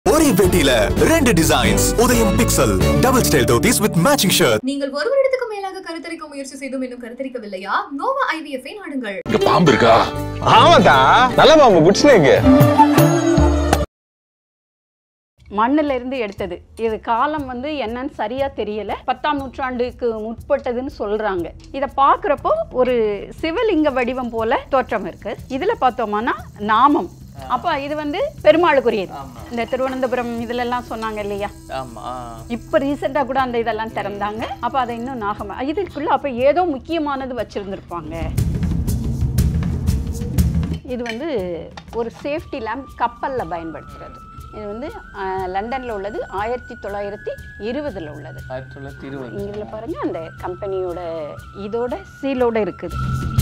ஒரே பெட்டியில ரெண்டு designs Udhayam pixel double style dhotis with matching shirt நீங்கள் ஒரு வருடத்துக்கு மேலாக கருத்தரிக்க முயற்சி செய்தும் இன்னும் கருத்தரிக்கவில்லையா நோவா ஐவிஎஃப் ஐ நாடுங்கள் இங்க பாம்பு இருக்கா ஆமாதா நல்ல பாம்பு குட் ஸ்னேக் மண்ணுல இருந்து எடுத்தது இது காலம் வந்து என்னன்னு சரியா தெரியல பத்தாம் நூற்றாண்டுக்கு முற்பட்டதுன்னு சொல்றாங்க இதை பார்க்குறப்போ ஒரு சிவலிங்க வடிவம் போல தோற்றம் இருக்கு இதுல பார்த்தோம்னா நாமம் அப்போ இது வந்து பெருமாளுக்குரியது இந்த திருவனந்தபுரம் இதுல எல்லாம் சொன்னாங்க இல்லையா ஆமா இப்போ ரீசெண்டாக கூட அந்த இதெல்லாம் திறந்தாங்க அப்போ அதை இன்னும் நாகம இதுக்குள்ள அப்போ ஏதோ முக்கியமானது வச்சிருந்திருப்பாங்க இது வந்து ஒரு சேஃப்டி லேம்ப் கப்பலில் பயன்படுத்துறது இது வந்து அஹ், லண்டன்ல உள்ளது ஆயிரத்தி தொள்ளாயிரத்தி இருபதுல உள்ளது ஆயிரத்தி தொள்ளாயிரத்தி இருபது இதில் பாருங்க அந்த கம்பெனியோட இதோட சீலோட இருக்குது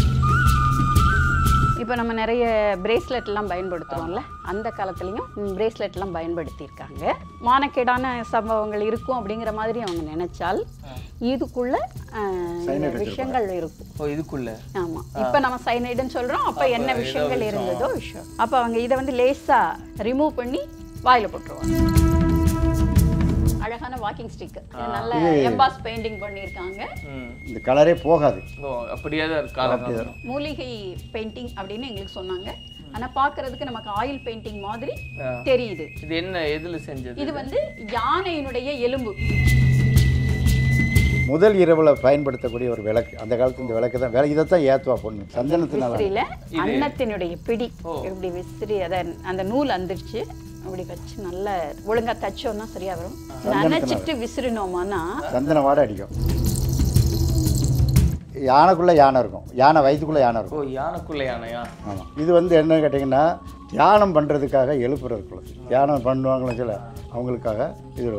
இப்போ நம்ம நிறைய பிரேஸ்லெட்லாம் பயன்படுத்துகிறோம்ல அந்த காலத்துலேயும் பிரேஸ்லெட்லாம் பயன்படுத்தியிருக்காங்க மானக்கேடான சம்பவங்கள் இருக்கும் அப்படிங்கிற மாதிரி அவங்க நினைச்சால் இதுக்குள்ள அஹ், இந்த விஷயங்கள் இருக்கும் ஓ இதுக்குள்ள ஆமா இப்போ நம்ம சைனைடுன்னு சொல்றோம் அப்ப என்ன விஷயங்கள் இருந்ததோ விஷயம் அப்ப அவங்க இதை வந்து லேசா ரிமூவ் பண்ணி வாயில போட்டுருவாங்க அழகான வாக்கிங் ஸ்டிக் நல்ல எம்பாஸ் பெயிண்டிங் பண்ணியிருக்காங்க ம் இந்த கலரே போகாது ஓ அப்படியே தான் இருக்கு காலகாலம் மூலிகை பெயிண்டிங் அப்படின்னு எங்களுக்கு சொன்னாங்க ஆனா பார்க்கிறதுக்கு நமக்கு ஆயில் பெயிண்டிங் மாதிரி ஆ. தெரியுது இது என்ன எதுல செஞ்சது இது வந்து யானையினுடைய எலும்பு முதல் இரவுல பயன்படுத்தக்கூடிய ஒரு விளக்கு அந்த காலத்து இந்த விளக்கு தான் விளக்கு இதைத்தான் ஏத்துவா பொண்ணு சந்தனத்தினால விசிறியில அன்னத்தினுடைய பிடி இப்படி விசிறி அதை அந்த நூல் அந்திரிச்சு அப்படி வச்சு நல்லா ஒழுங்கா தச்சோம்னா சரியா வரும் நனைச்சிட்டு விசிறினோமானா சந்தன வாடை அடிக்கும் யானைக்குள்ள யானை இருக்கும் யானை வயிற்றுக்குள்ள யானை ஓ இருக்கும் யானைக்குள்ள யானையா ஆமாம் இது வந்து என்னன்னு கேட்டிங்கன்னா தியானம் பண்ணுறதுக்காக எழுப்புறதுக்குள்ள தியானம் பண்ணுவாங்களோ சில அவங்களுக்காக இது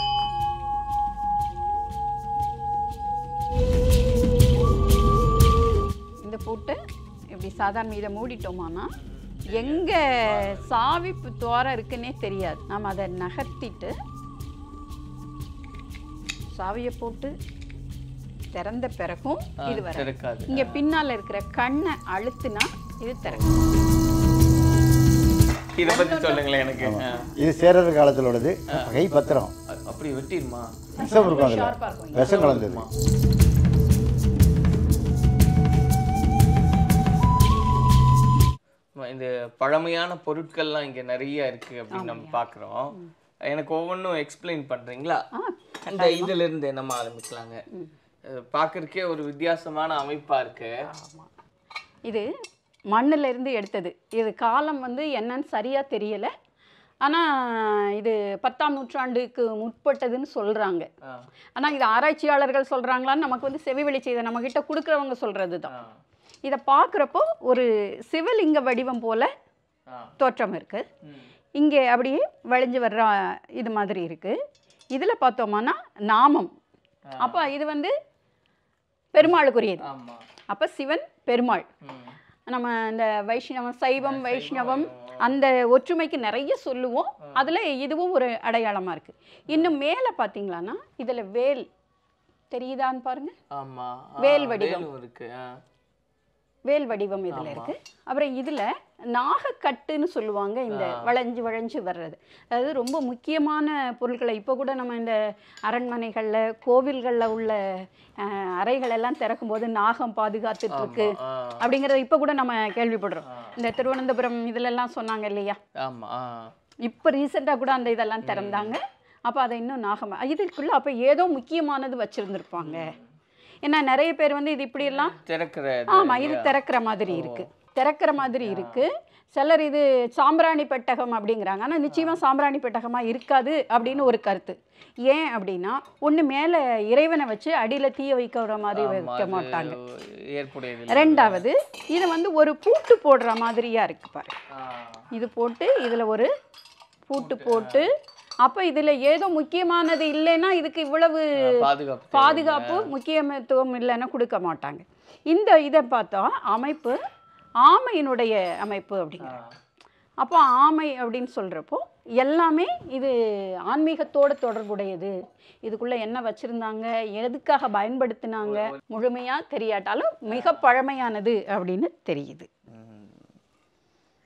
இந்த போட்டு இப்படி சாதாரண இதை மூடிட்டோமானா எங்க சாவிப்பு துவாரம் இருக்குன்னே தெரியாது நாம் அதை நகர்த்திட்டு சாவியை போட்டு திறந்த பிறகும் ஆ, இது வர திறக்காது. இங்க பின்னால இருக்கிற கண்ணை அழுத்துனா இது திறக்கும் இத பத்தி சொல்லுங்களேன் எனக்கு ஆ. இது சேரர் காலத்தில் உள்ளது கை பத்திரம் அ- அப்படி வெட்டிடுமா விஷம் இருக்கும் அதில் ஷார்ப்பா இருக்கும் விஷம் கலந்தது ஆமா, இந்த பழமையான பொருட்கள்லாம் இங்க நிறைய இருக்கு அப்படின்னு நம்ம பாக்குறோம் எனக்கு ஒவ்வொன்றும் எக்ஸ்பிளைன் பண்றீங்களா அந்த இதுல இருந்து நம்ம ஆரம்பிக்கலாங்க அஹ் பார்க்கறதுக்கே ஒரு வித்தியாசமான அமைப்பா இருக்கு இது மண்ணுல இருந்து எடுத்தது இது காலம் வந்து என்னன்னு சரியா தெரியல ஆனா இது பத்தாம் நூற்றாண்டுக்கு முற்பட்டதுன்னு சொல்றாங்க ஆ. ஆனா இது ஆராய்ச்சியாளர்கள் சொல்றாங்களான்னு நமக்கு வந்து செவிவெளி செய்த நம்ம கிட்ட கொடுக்குறவங்க சொல்றது தான் ஆ. இதை பார்க்குறப்போ ஒரு சிவலிங்க வடிவம் போல ஆ. தோற்றம் இருக்கு ம். இங்கே அப்படியே வளைஞ்சு வர்ற இது மாதிரி இருக்கு இதில் பார்த்தோம்னா நாமம் அப்போ இது வந்து பெருமாளுக்குரியது ஆமா அப்போ சிவன் பெருமாள் ம். நம்ம இந்த வைஷ்ணவம் சைவம் வைஷ்ணவம் அந்த ஒற்றுமைக்கு நிறைய சொல்லுவோம் அதில் இதுவும் ஒரு அடையாளமாக இருக்குது இன்னும் மேலே பார்த்தீங்களான்னா இதில் வேல் தெரியுதான்னு பாருங்க ஆமா ஆ, வேல் வடிவம். வேலும் இருக்கு ஆ. வேல் வடிவம் இதில் இருக்கு அப்புறம் இதில் நாகக்கட்டுன்னு சொல்லுவாங்க இந்த வளைஞ்சு வளைஞ்சு வர்றது அதாவது ரொம்ப முக்கியமான பொருட்களை இப்போ கூட நம்ம இந்த அரண்மனைகளில் கோவில்களில் உள்ள அஹ், அறைகள் எல்லாம் திறக்கும்போது நாகம் பாதுகாத்துட்டு இருக்கு ஆ. அப்படிங்கிறத இப்போ கூட நம்ம கேள்விப்படுறோம் இந்த திருவனந்தபுரம் இதுலெல்லாம் சொன்னாங்க இல்லையா ஆமா ஆ. இப்போ ரீசெண்டாக கூட அந்த இதெல்லாம் திறந்தாங்க அப்போ அதை இன்னும் நாகம இதுக்குள்ள அப்போ ஏதோ முக்கியமானது வச்சுருந்துருப்பாங்க ஏன்னா நிறைய பேர் வந்து இது இப்படியெல்லாம் திறக்கிற இது ஆமா இது திறக்கிற மாதிரி இருக்கு திறக்கிற மாதிரி இருக்கு சிலர் இது சாம்பிராணி பெட்டகம் அப்படிங்கிறாங்க ஆனா நிச்சயமா சாம்பிராணி பெட்டகமா இருக்காது அப்படின்னு ஒரு கருத்து ஏன் அப்படின்னா ஒண்ணு மேல இறைவனை வச்சு அடியில தீய வைக்கிற மாதிரி ஆமா, வைக்க அது மாட்டாங்க ஏற்புடையது இல்ல. ரெண்டாவது இது வந்து ஒரு பூட்டு போடுற மாதிரியா இருக்கு பாரு ஆ. இது போட்டு இதுல ஒரு பூட்டு போட்டு அப்ப இதுல ஏதோ முக்கியமானது இல்லைன்னா இதுக்கு இவ்வளவு பாதுகாப்பு தேவை. பாதுகாப்பு முக்கியத்துவம் இல்லைன்னா கொடுக்க மாட்டாங்க இந்த இதை பார்த்தா அமைப்பு ஆமையினுடைய அமைப்பு அப்படிங்கிறாங்க அப்போ ஆமை அப்படின்னு சொல்கிறப்போ எல்லாமே இது ஆன்மீகத்தோட தொடர்புடையது இதுக்குள்ளே என்ன வச்சுருந்தாங்க எதுக்காக பயன்படுத்தினாங்க முழுமையாக தெரியாட்டாலும் மிக பழமையானது அப்படின்னு தெரியுது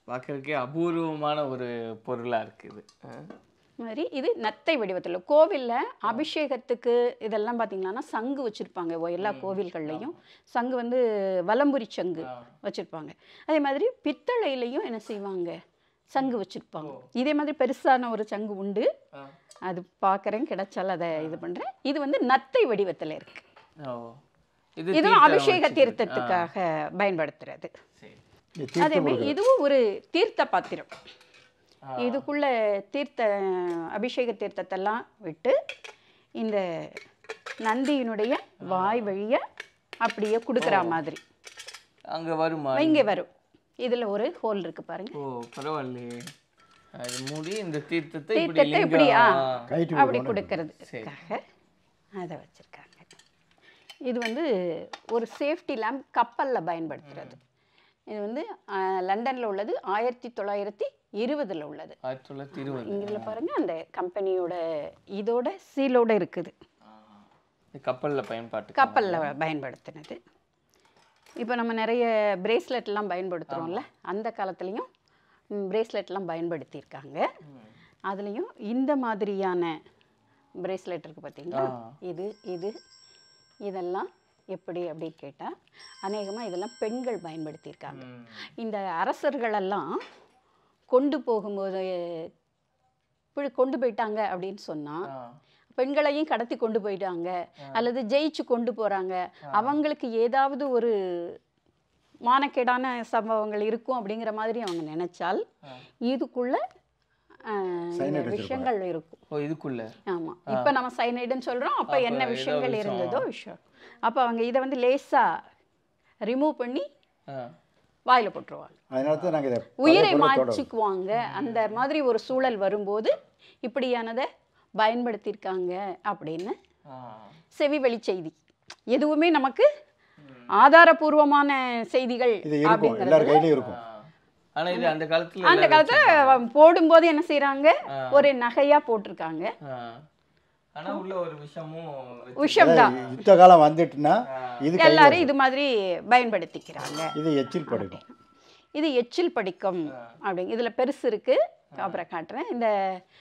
பார்க்கறதுக்கே அபூர்வமான ஒரு பொருளா இருக்குது ஆ. மாதிரி இது நத்தை வடிவத்தில் கோவிலில் அபிஷேகத்துக்கு இதெல்லாம் பார்த்தீங்கன்னா சங்கு வச்சுருப்பாங்க எல்லா கோவில்கள்லையும் சங்கு வந்து வலம்புரி சங்கு வச்சுருப்பாங்க அதே மாதிரி பித்தளையிலையும் என்ன செய்வாங்க சங்கு வச்சுருப்பாங்க இதே மாதிரி பெருசான ஒரு சங்கு உண்டு ஆ. அது பார்க்குறேன் கிடைச்சால் அதை இது பண்ணுறேன் இது வந்து நத்தை வடிவத்தில் இருக்கு ஓ இது இதுவும் தீர்த்தம் அபிஷேக வச்சுக்கிறது. தீர்த்தத்துக்காக பயன்படுத்துறது சரி இது அதே தீர்த்தம் மாதிரி இதுவும் ஒரு தீர்த்த பாத்திரம் இதுக்குள்ள தீர்த்த அபிஷேக தீர்த்தத்தெல்லாம் விட்டு இந்த நந்தியினுடைய வாய் வழிய அப்படியே கொடுக்குற மாதிரி அங்க வருமா இங்கே வரும் இதுல ஒரு ஹோல் இருக்கு பாருங்க ஓ பரவாயில்லையே அது மூடி இந்த தீர்த்தத்தை இப்படி தீர்த்தத்தை இப்படி ஆ, லிங்கம் கைட்டு அப்படி கொடுக்கணும். கொடுக்கறதுக்காக அதை வச்சிருக்காங்க இது வந்து ஒரு சேஃப்டி லேம்ப் கப்பலில் பயன்படுத்துறது இது வந்து லண்டனில் உள்ளது ஆயிரத்தி தொள்ளாயிரத்தி இருபதில் உள்ளது ஆயிரத்தி தொள்ளாயிரத்தி இருபது இதில் பாருங்க அந்த கம்பெனியோட இதோட சீலோட இருக்குது இது கப்பல்ல பயன்பாட்டு கப்பலில் பயன்படுத்தினது இப்போ நம்ம நிறைய பிரேஸ்லெட்லாம் பயன்படுத்துகிறோம்ல அந்த காலத்துலேயும் பிரேஸ்லெட்லாம் பயன்படுத்தியிருக்காங்க அதுலேயும் இந்த மாதிரியான பிரேஸ்லெட் இருக்குது பார்த்தீங்களா இது இது இதெல்லாம் எப்படி அப்படின்னு கேட்டால் அநேகமாக இதெல்லாம் பெண்கள் பயன்படுத்தியிருக்காங்க இந்த அரசர்களெல்லாம் கொண்டு போகும்போது இப்படி கொண்டு போயிட்டாங்க அப்படின்னு சொன்னால் பெண்களையும் கடத்தி கொண்டு போயிட்டாங்க அல்லது ஜெயிச்சு கொண்டு போறாங்க அவங்களுக்கு ஏதாவது ஒரு மானக்கேடான சம்பவங்கள் இருக்கும் அப்படிங்கிற மாதிரி அவங்க நினைச்சால் இதுக்குள்ள ஆஹ், இந்த Cyanide விஷயங்கள் இருக்கும் ஓ இதுக்குள்ள ஆமா இப்போ நம்ம சைனைடுன்னு சொல்றோம் அப்போ அப்ப என்ன ஏதோ விஷயங்கள் விஷயம். இருந்ததோ விஷயம் அப்போ அவங்க இதை வந்து லேசா ரிமூவ் பண்ணி ஆ. வாயில போட்டுருவாங்க அதனால தான் நாங்கள் இதை உயிரை பல பொருளை தொட- மாய்ச்சிக்குவாங்க அந்த மாதிரி ஒரு சூழல் வரும்போது இப்படியானதை பயன்படுத்தியிருக்காங்க அப்படின்னு ஆ. செவி வழி செய்தி எதுவுமே நமக்கு ஆதாரபூர்வமான செய்திகள் இது இருக்கும் அப்படிங்கிறது எல்லார் கையிலையும் இருக்கும் ஆனா இது அந்த காலத்துல அந்த எல்லாரும் காலத்துல போடும்போது என்ன செய்றாங்க ஒரு நகையா போட்டிருக்காங்க ஆ. ஆனா உள்ள ஒரு விஷமும் வச்சு- விஷம் தான் யுத்த காலம் வந்துட்டுன்னா இது கையில எல்லாரும் இது மாதிரி பயன்படுத்திக்கிறாங்க இது எச்சில் படிக்கும் இது எச்சில் படிக்கம் அப்படிங்க இதில் பெருசு இருக்கு அப்புறம் காட்டுறேன் இந்த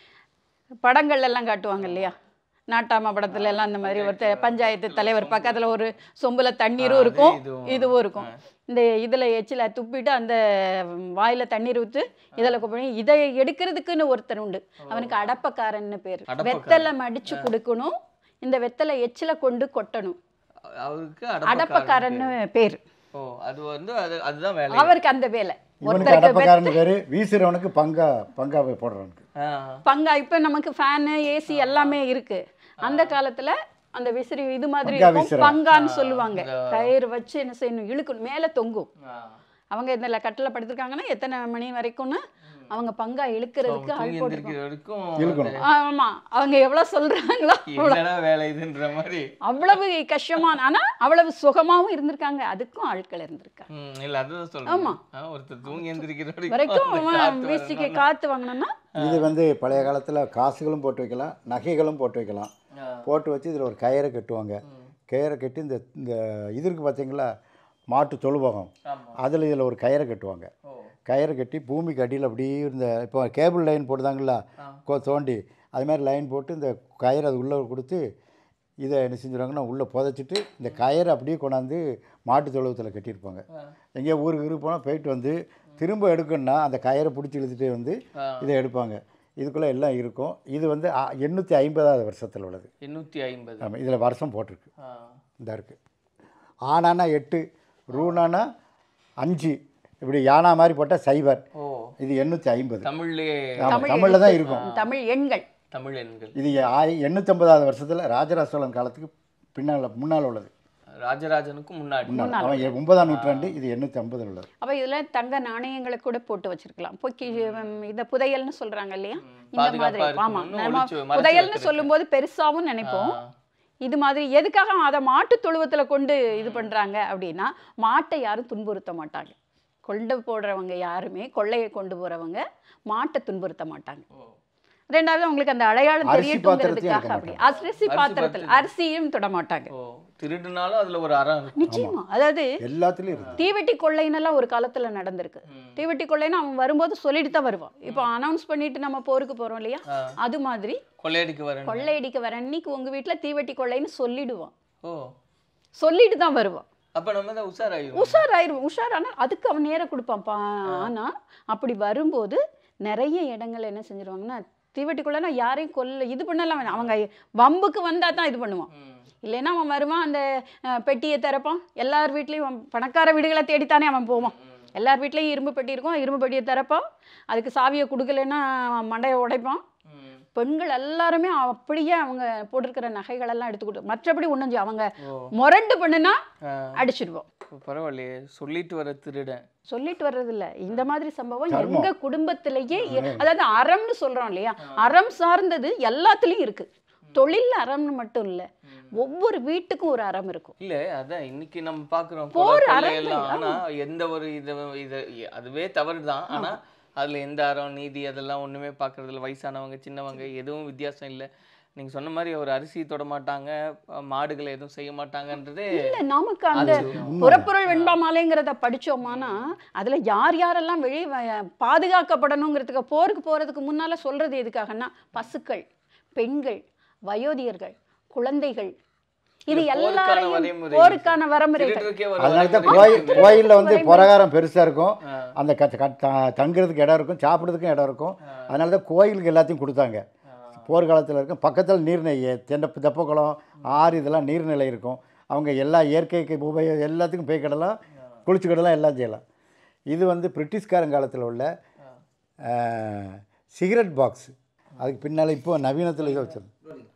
படங்கள்ல எல்லாம் காட்டுவாங்க இல்லையா நாட்டாம படத்துல எல்லாம் இந்த மாதிரி ஒருத்தர் பஞ்சாயத்து தலைவர் பக்கத்துல ஒரு சொம்புல தண்ணீரும் இருக்கும் இதுவும். இதுவும் இருக்கும் இந்த இதுல எச்சில துப்பிட்டு அந்த வாயில தண்ணீர் ஊத்து இதில் பண்ணி இதை எடுக்கிறதுக்குன்னு ஒருத்தர் உண்டு அவனுக்கு அடப்பக்காரன்னு பேர் அடப்பக்காரன். வெத்தலை மடிச்சு கொடுக்கணும் இந்த வெத்தலை எச்சில கொண்டு கொட்டணும் அவருக்கு அடப்பக்காரன்னு அடப்பக்காரன் பேர் ஓ அது வந்து அது அதுதான் வேலை அவருக்கு அந்த வேலை இவனுக்கு ஒருத்தருக்கு அடப்பக்காரன் பேரு வீசுறவனுக்கு பங்கா பங்கா போடுறவனுக்கு ஆ. பங்கா இப்போ நமக்கு ஃபேனு ஏசி எல்லாமே இருக்கு அந்த காலத்துல அந்த விசிறி இது மாதிரி பங்கா இருக்கும் விசிறி. பங்கான்னு சொல்லுவாங்க கயிறு வச்சு என்ன செய்யணும் இழுக்கணும் மேலே தொங்கும் ஆ. அவங்க இந்த கட்டில் படுத்திருக்காங்கன்னா எத்தனை மணி வரைக்கும்னு அவங்க பங்கா இழுக்கிறதுக்கு ஆள் தூங்கி போட்டுருக்கோம் எந்திரிக்கிற வரைக்கும் இழுக்கணும். ஆமா அவங்க எவ்வளவு சொல்றாங்களோ என்னடா வேலை இதுன்ற மாதிரி அவ்வளவு கஷ்டமான ஆனா அவ்வளவு சுகமாவும் இருந்திருக்காங்க அதுக்கும் ஆட்கள் இருந்திருக்காங்க ம், இல்ல அதுதான் சொல்றேன் ஆமா. ஆ, ஒருத்தர் தூங்கி எந்திரிக்கிற வரைக்கும் வரைக்கும் அந்த அவன் காத்து வீசிக்கு வரணும்னா- காத்து வாங்கினோம்னா இது வந்து பழைய காலத்துல காசுகளும் போட்டு வைக்கலாம் நகைகளும் போட்டு வைக்கலாம் ஆ. போட்டு வச்சு இதில் ஒரு கயிறை கட்டுவாங்க கயிறை கட்டி இந்த இந்த இது இருக்கு பார்த்தீங்களா மாட்டு தொழுவகம் ஆமா. அதில் இதில் ஒரு கயிறை கட்டுவாங்க ஓ. கயிறை கட்டி பூமிக்கு அடியில் அப்படியே இந்த இப்போ கேபிள் லைன் போடுதாங்களா கோ தோண்டி அது மாதிரி லைன் போட்டு இந்த கயிறை அது உள்ளே கொடுத்து இதை என்ன செஞ்சுருவாங்கன்னா உள்ளே புதைச்சிட்டு இந்த கயிறை அப்படியே கொண்டாந்து மாட்டு தொழுவத்தில் கட்டியிருப்பாங்க எங்கேயோ ஊருக்கு ஊருக்கு போனால் போயிட்டு வந்து திரும்ப எடுக்கணும்னா அந்த கயிறை பிடிச்சி இழுத்துட்டே வந்து ஆ. இதை எடுப்பாங்க இதுக்குள்ளே எல்லாம் இருக்கும் இது வந்து ஆ- எண்ணூற்றி ஐம்பதாவது வருஷத்தில் உள்ளது எண்ணூத்தி ஐம்பது ஆமாம் இதில் வருஷம் போட்டிருக்கு ஆ. இந்த இருக்குது ஆனானா எட்டு ரூனானா அஞ்சு இப்படி யானா மாதிரி போட்டால் சைபர் ஓ இது எண்ணூற்றி ஐம்பது தமிழ்லயே ஆமாம் தமிழில் தான் இருக்கும் தமிழ் எண்கள் தமிழ் எண்கள் இது ஆயி எண்ணூற்றம்பதாவது வருஷத்தில் ராஜராஜ சோழன் காலத்துக்கு பின்னால் முன்னால் உள்ளது ராஜராஜனுக்கும் முன்னாடி முன்னால் அவன் எ- ஒன்பதாம் நூற்றாண்டு இது எண்ணூற்றி ஐம்பதில் உள்ளது அப்ப இதுல தங்க நாணயங்களை கூட போட்டு வச்சிருக்கலாம் பொக்கி உம், இத புதையல்னு சொல்றாங்க இல்லையா இந்த மாதிரி பாதுகாப்பா ஆமா இருக்கணும்னு நம்ம ஒளிச்சு- மறைச்சு புதையல்னு வைக்கிறதுக்கு. சொல்லும்போது பெருசாவும் நினைப்போம் ஆ. இது மாதிரி எதுக்காக அதை மாட்டு தொழுவத்துல கொண்டு இது பண்றாங்க அப்படின்னா மாட்டை யாரும் துன்புறுத்த மாட்டாங்க கொண்டு போடுறவங்க யாருமே கொள்ளையை கொண்டு போறவங்க மாட்டை துன்புறுத்த மாட்டாங்க ரெண்டாவது அவங்களுக்கு அந்த அடையாளம் அரிசி பாத்திரத்தையும் தெரியட்டுங்கிறதுக்காக எடுக்க அப்படி மாட்டாங்க. அரிசி பாத்திரத்தில் அரிசியும் தொட மாட்டாங்க ஓ திருடுனாலும் அதுல ஒரு அறம் இருக்கும் நிச்சயமா அதாவது எல்லாத்துலேயும் இருக்குது தீவெட்டி கொள்ளைன்னெல்லாம் ஒரு காலத்துல நடந்திருக்கு தீவெட்டி கொள்ளைன்னு அவன் வரும்போது சொல்லிட்டு தான் வருவான் இப்போ அனௌன்ஸ் பண்ணிட்டு நம்ம போருக்கு போறோம் இல்லையா ஆ. அது மாதிரி கொள்ளையடிக்க வரேன் கொள்ளையடிக்க வர அன்னைக்கு உங்க வீட்டுல தீவெட்டி கொள்ளைன்னு சொல்லிடுவான் ஓ சொல்லிட்டு தான் வருவான் அப்ப நம்ம தான் உஷாராயிரும் உஷார் ஆயிரும் உஷாரானா அதுக்கு அவன் நேரம் கொடுப்பான்ப்பா ஆனா அப்படி வரும்போது நிறைய இடங்கள் என்ன செஞ்சிருவாங்கன்னா தீவெட்டிக்குள்ளனா யாரையும் கொல்ல இது பண்ணலாம் வேணாம் அவங்க வம்புக்கு வந்தா தான் இது பண்ணுவான் இல்லைன்னா அவன் வருவான் அந்த அஹ், பெட்டியை திறப்பான் எல்லார் வீட்லேயும் அவன் பணக்கார வீடுகளை தேடித்தானே அவன் போவான் எல்லார் வீட்லேயும் இரும்பு பெட்டி இருக்கும் இரும்பு பெட்டியை திறப்பான் அதுக்கு சாவியை கொடுக்கலன்னா அவன் மண்டையை உடைப்பான் ம். பெண்கள் எல்லாருமே அப்படியே அவங்க போட்டிருக்கிற நகைகள் எல்லாம் எடுத்து கொடு மற்றபடி ஒன்றும் செய்ய- அவங்க ஓ முரண்டு பண்ணுனா ஆ. அடிச்சிடுவோம் பரவாயில்லையே சொல்லிட்டு வர திருடன் சொல்லிட்டு வர்றது இல்ல இந்த மாதிரி சம்பவம் கர்மம். எங்க குடும்பத்திலேயே எ- அதாவது அறம்னு சொல்றோம் இல்லையா அறம் சார்ந்தது எல்லாத்துலயும் இருக்கு தொழில் அறம்னு மட்டும் இல்ல ஒவ்வொரு வீட்டுக்கும் ஒரு அறம் இருக்கும் இல்ல அதான் இன்னைக்கு நம்ம பாக்குறோம் போர் கொலை, கொள்ளை அறங்கள், எல்லாம் ஆனா எந்த ஒரு இது இது அதுவே தவறுதான் ஆனா அதுல எந்த அறம் நீதி அதெல்லாம் ஒண்ணுமே பாக்குறது இல்ல வயசானவங்க சின்னவங்க எதுவும் வித்தியாசம் இல்ல நீங்க சொன்ன மாதிரி ஒரு அரிசி தொட மாட்டாங்க அஹ் மாடுகளை எதுவும் செய்ய மாட்டாங்கன்றதே இல்ல நமக்கு அந்த புறப்பொருள் வெண்பா மாலைங்கிறத படிச்சோமானா அதுல யார் யாரெல்லாம் வெளியே பாதுகாக்கப்படணுங்கிறதுக்கு போருக்கு போறதுக்கு முன்னால சொல்றது எதுக்காகன்னா பசுக்கள் பெண்கள் வயோதிகர்கள் குழந்தைகள் இது இல்ல, போருக்கான எல்லாரையும் வரைமுறை போருக்கான வரமுறைகள் திருடுறதுக்கே ஒரு அதனால தான் வரைமுறை கோயில் இருக்கு. கோயிலில் வந்து வரைமுறை. பிரகாரம் பெருசாக இருக்கும் ஆ. அந்த க க- த- தங்குறதுக்கு இடம் இருக்கும் சாப்பிட்றதுக்கும் இடம் இருக்கும் அதனால தான் கோயிலுக்கு எல்லாத்தையும் கொடுத்தாங்க போர்க்காலத்தில் இருக்கும் பக்கத்தில் நீர்நிலை தென்ன தெப்பக்குளம் ஆறு இதெல்லாம் நீர்நிலை இருக்கும் அவங்க எல்லா இயற்கைக்கு உபய எல்லாத்துக்கும் போய் கிடலாம் குளிச்சுக்கிடலாம் எல்லாம் செய்யலாம் இது வந்து பிரிட்டிஷ்காரன் காலத்தில் உள்ள சிகரெட் பாக்ஸ் அதுக்கு பின்னால் இப்போ நவீனத்தில் இதை வச்சது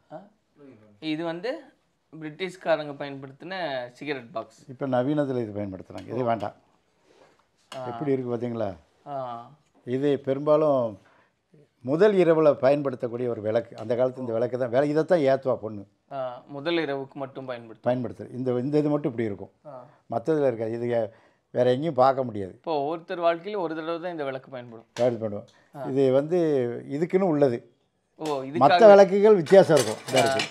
இது வந்து பிரிட்டிஷ்காரங்க பயன்படுத்தின சிகரெட் பாக்ஸ் இப்போ நவீனத்தில் இது பயன்படுத்துகிறாங்க இது வேண்டாம் எப்படி இருக்குது பார்த்தீங்களா இது பெரும்பாலும் முதல் இரவில் பயன்படுத்தக்கூடிய ஒரு விளக்கு அந்த காலத்து இந்த விளக்கு தான் விளக்கு இதை தான் ஏற்றுவா பொண்ணு முதல் இரவுக்கு மட்டும் பயன்படுத்தும் பயன்படுத்து இந்த இந்த இது மட்டும் இப்படி இருக்கும் மற்றதில் இருக்காது இது எ- வேற எங்கேயும் பார்க்க முடியாது இப்போ ஒவ்வொருத்தர் வாழ்க்கையில ஒரு தடவை தான் இந்த விளக்கு பயன்படும் தயார் பண்ணுவோம் இது வந்து இதுக்குன்னு உள்ளது ஓ மற்ற இதுக்காக விளக்குகள் வித்தியாசம் இருக்கும் இதா இருக்கு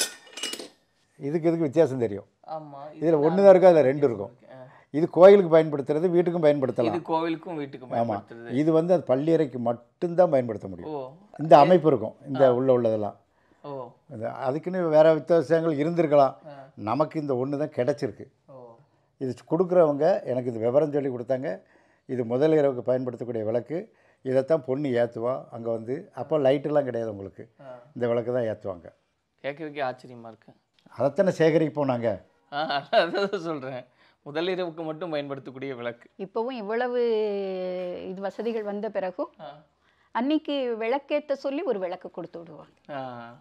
இதுக்கு இதுக்கு வித்தியாசம் தெரியும் ஆமா இதில் ஒன்று தான் இருக்கும் அதில் ரெண்டு இருக்கும் ஆ. இது கோயிலுக்கு பயன்படுத்துறது வீட்டுக்கும் இது பயன்படுத்தலாம் கோவிலுக்கும் வீட்டுக்கும் ஆமாம் பயன்படுத்துறது இது வந்து அது பள்ளியறைக்கு மட்டும்தான் பயன்படுத்த முடியும் ஓ இந்த அமைப்பு இருக்கும் இந்த உள்ள உள்ளதெல்லாம் ஓ அது அதுக்குன்னு வேற வித்தியாசங்கள் இருந்திருக்கலாம் நமக்கு இந்த ஒன்று தான் கிடச்சிருக்கு ஓ இது கொடுக்குறவங்க எனக்கு இது விவரம் சொல்லி கொடுத்தாங்க இது முதல் இரவுக்கு பயன்படுத்தக்கூடிய விளக்கு இதைத்தான் பொண்ணு ஏற்றுவா அங்கே வந்து அப்போ லைட்டெல்லாம் கிடையாது உங்களுக்கு இந்த விளக்கு தான் ஏற்றுவாங்க கேட்கறதுக்கே ஆச்சரியமா இருக்கு அதைத்தானே சேகரிப்போம் நாங்கள் ஆ அதான் சொல்றேன் முதல் இரவுக்கு மட்டும் பயன்படுத்தக்கூடிய விளக்கு இப்போவும் இவ்வளவு இது வசதிகள் வந்த பிறகும் ஆ. அன்னைக்கு விளக்கேத்த சொல்லி ஒரு விளக்கு கொடுத்து விடுவாங்க ஆ.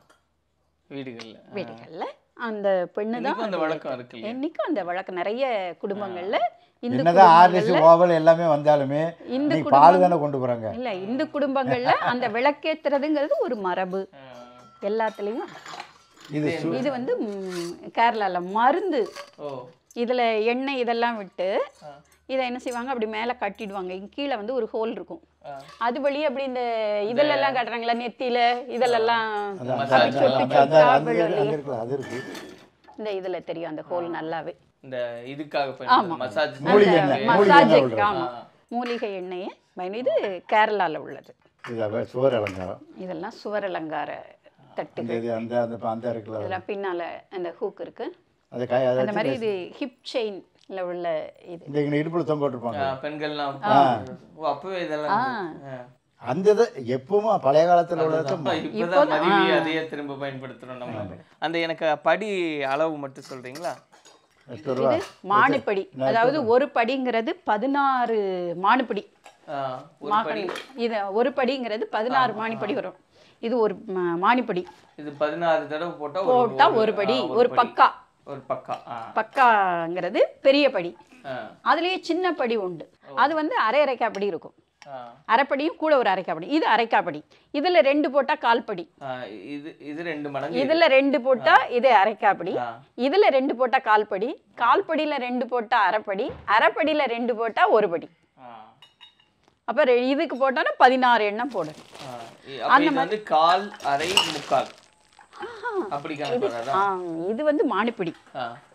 வீடுகள்ல ஆ. வீடுகள்ல அந்த பெண்ணு தான் இன்னைக்கும் அந்த அது வழக்கம் இருக்கு இல்லையா? என்னைக்கும் அந்த வழக்கம் நிறைய குடும்பங்கள்ல இந்து என்னதான் ஆர்லிஸ் குடும்பங்கள்ல ஓவல் எல்லாமே வந்தாலுமே இந்து இன்னைக்கு குடும்பம் பால் தானே கொண்டு போகிறாங்க இல்ல இந்து குடும்பங்கள்ல அந்த விளக்கேத்துறதுங்கிறது ஒரு மரபு ஆ. எல்லாத்துலயும் இது சு- இது வந்து ம், கேரளால மருந்து ஓ இதுல எண்ணெய் இதெல்லாம் விட்டு இதை என்ன செய்வாங்க அப்படி மேல கட்டிடுவாங்க இங்க கீழே வந்து ஒரு ஹோல் இருக்கும் ஆ. அது வழியே அப்படி இந்த இதுல எல்லாம் கட்டுறாங்களா நெத்தியில இதெல்லாம் அதான் மசாஜ் அந்த- எல்லாம் அந்த- அந்த- சாப்பிடும் அந்த- இல்லையா? அங்க இருக்குல்ல, அது இருக்கு இந்த இதுல தெரியும் அந்த ஹோல் நல்லாவே இந்த இதுக்காக ஆமா. பயன்படுத்தும் மசாஜ் மூலிகை அந்த எண்ணெய், மூலிகை எண்ணெய் மசாஜுக்கு உள்ளது. ஆமா மூலிகை எண்ணெயை பயன் இது கேரளால உள்ளது இது அவ- சுவர் அலங்காரம் இதெல்லாம் சுவர் அலங்கார இந்த தட்டுகள் இது அந்த அந்த அந்த இருக்குல்ல இதெல்லாம் பின்னால அந்த ஹூக் இருக்கு அது கை அதை அந்த மாதிரி வச்சு இது ஹிப் செயின்ல உள்ள இது இந்த இங்கே இடுப்பில் தொங்க விட்டுருப்பாங்க பெண்கள்லாம் ஓ அப்பவே இதெல்லாம் இருந்தது. ஆ. அந்த இதை எப்பவும் பழைய காலத்தில் உள்ளதை அப்ப இப்பதான் மருவி அதையே திரும்ப பயன்படுத்துறோம் நம்ம அந்த எனக்கு படி அளவு மட்டும் சொல்றீங்களா எட்டு ரூபா இது மானுப்படி அதாவது ஒரு படிங்கிறது பதினாறு மானுப்படி ஆ, ஒரு மாகனி இது ஒரு படிங்கிறது பதினாறு மானிப்படி வரும் இது ஒரு ம- மானிப்படி இது பதினாறு தடவை போட்டா ஒரு- போட்டா ஒரு படி ஆ, ஒரு பக்கா ஒரு பக்கா ஆ, பக்காங்கிறது பெரிய படி ஆ, அதுலயே சின்ன படி உண்டு அது வந்து அரை அரைக்காப்படி இருக்கும் ஆ. அரைப்படியும் கூட ஒரு அரைக்காப்படி இது அரைக்காப்படி இதுல ரெண்டு போட்டா கால்படி ஆ, இது இது ரெண்டு மடங்கு இது. இதுல ரெண்டு போட்டா இது அரைக்காப்படி ஆ. இதுல ரெண்டு போட்டா கால்படி கால்படியில ரெண்டு போட்டா அரைப்படி அரைப்படியில ரெண்டு போட்டா ஒரு படி ஆ, அப்ப ரெ- இதுக்கு போட்டோன்னா பதினாறு எண்ணம் போடணும் ஆ. இ- அப்ப இது வந்து கால் அரை முக்கால் அப்படி கணக்கு வராதா ஆ, இது வந்து மானிப்படி ஆ.